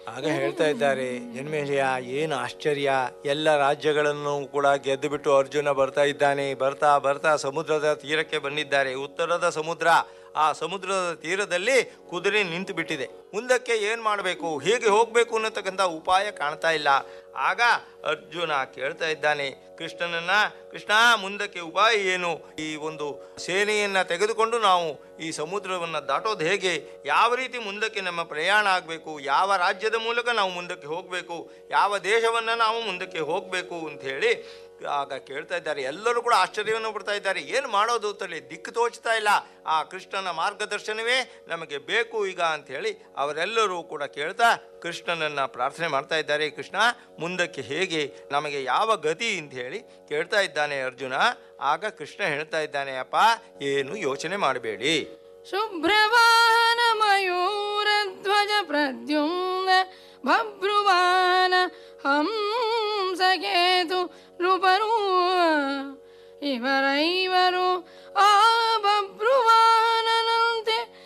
ಆಗ ಹೇಳ್ತಾ ಇದ್ದಾರೆ ಜನ್ಮೇಜಯ ಏನು ಆಶ್ಚರ್ಯ ಎಲ್ಲ ರಾಜ್ಯಗಳನ್ನು ಕೂಡ ಗೆದ್ದು ಬಿಟ್ಟು ಅರ್ಜುನ ಬರ್ತಾ ಇದ್ದಾನೆ ಬರ್ತಾ ಬರ್ತಾ ಸಮುದ್ರದ ತೀರಕ್ಕೆ ಬಂದಿದ್ದಾರೆ ಉತ್ತರದ ಸಮುದ್ರ ಆ ಸಮುದ್ರದ ತೀರದಲ್ಲಿ ಕುದುರೆ ನಿಂತು ಬಿಟ್ಟಿದೆ ಮುಂದಕ್ಕೆ ಏನು ಮಾಡಬೇಕು ಹೇಗೆ ಹೋಗಬೇಕು ಅನ್ನತಕ್ಕಂಥ ಉಪಾಯ ಕಾಣ್ತಾ ಇಲ್ಲ ಆಗ ಅರ್ಜುನ ಕೇಳ್ತಾ ಇದ್ದಾನೆ ಕೃಷ್ಣನನ್ನ ಕೃಷ್ಣ ಮುಂದಕ್ಕೆ ಉಪಾಯ ಏನು ಈ ಒಂದು ಸೇನೆಯನ್ನ ತೆಗೆದುಕೊಂಡು ನಾವು ಈ ಸಮುದ್ರವನ್ನು ದಾಟೋದು ಹೇಗೆ ಯಾವ ರೀತಿ ಮುಂದಕ್ಕೆ ನಮ್ಮ ಪ್ರಯಾಣ ಆಗಬೇಕು ಯಾವ ರಾಜ್ಯದ ಮೂಲಕ ನಾವು ಮುಂದಕ್ಕೆ ಹೋಗಬೇಕು ಯಾವ ದೇಶವನ್ನು ನಾವು ಮುಂದಕ್ಕೆ ಹೋಗಬೇಕು ಅಂತ ಹೇಳಿ ಆಗ ಕೇಳ್ತಾ ಇದ್ದಾರೆ ಎಲ್ಲರೂ ಕೂಡ ಆಶ್ಚರ್ಯವನ್ನು ಪಡ್ತಾ ಇದ್ದಾರೆ ಏನು ಮಾಡೋದು ಅಂತೇಳಿ ದಿಕ್ಕು ತೋಚ್ತಾ ಇಲ್ಲ ಆ ಕೃಷ್ಣನ ಮಾರ್ಗದರ್ಶನವೇ ನಮಗೆ ಬೇಕು ಈಗ ಅಂತ ಹೇಳಿ ಅವರೆಲ್ಲರೂ ಕೂಡ ಕೇಳ್ತಾ ಕೃಷ್ಣನನ್ನ ಪ್ರಾರ್ಥನೆ ಮಾಡ್ತಾ ಇದ್ದಾರೆ ಕೃಷ್ಣ ಮುಂದಕ್ಕೆ ಹೇಗೆ ನಮಗೆ ಯಾವ ಗತಿ ಅಂತ ಹೇಳಿ ಕೇಳ್ತಾ ಇದ್ದಾನೆ ಅರ್ಜುನ ಆಗ ಕೃಷ್ಣ ಹೇಳ್ತಾ ಇದ್ದಾನೆ ಅಪ್ಪ ಏನು ಯೋಚನೆ ಮಾಡಬೇಡಿ ಶುಭ್ರವಾಹನ ಮಯೂರಧ್ವಜ ಪ್ರದ್ಯುಮ್ನ ಬಭ್ರುವಾನ ಹಂಸಕೇತು ನೃಪರೂ ಇವರ